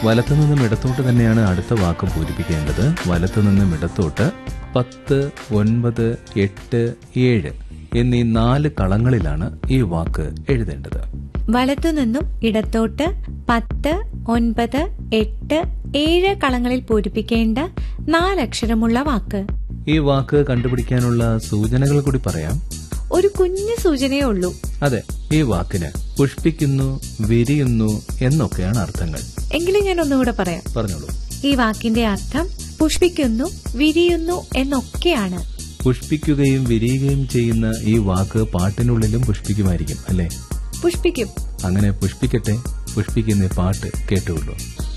വലത്തു നിന്നും ഇടത്തോട്ട് തന്നെയാണ് അടുത്ത വാക്ക് പൂരിപ്പിക്കേണ്ടത് വലത്തു നിന്നും ഇടത്തോട്ട് പത്ത് ഒൻപത് എട്ട് ഏഴ് എന്നീ നാല് കളങ്ങളിലാണ് ഈ വാക്ക് എഴുതേണ്ടത് വലത്തുനിന്നും ഇടത്തോട്ട് പത്ത് ഒൻപത് എട്ട് ഏഴ് കളങ്ങളിൽ പൂരിപ്പിക്കേണ്ട നാലക്ഷരമുള്ള വാക്ക് ഈ വാക്ക് കണ്ടുപിടിക്കാനുള്ള സൂചനകൾ കൂടി പറയാം ഒരു കുഞ്ഞു സൂചനയേ ഉള്ളൂ അതെ ഈ വാക്കിന് പുഷ്പിക്കുന്നു വിരിയുന്നു എന്നൊക്കെയാണ് അർത്ഥങ്ങൾ എങ്കിലും ഞാൻ ഒന്നുകൂടെ പറയാം പറഞ്ഞോളൂ ഈ വാക്കിന്റെ അർത്ഥം പുഷ്പിക്കുന്നു വിരിയുന്നു എന്നൊക്കെയാണ് പുഷ്പിക്കുകയും വിരിയുകയും ചെയ്യുന്ന ഈ വാക്ക് പാട്ടിനുള്ളിലും പുഷ്പിക്കുമായിരിക്കും അല്ലേ പുഷ്പിക്കും അങ്ങനെ പുഷ്പിക്കട്ടെ പുഷ്പിക്കുന്ന പാട്ട് കേട്ടുകൊള്ളൂ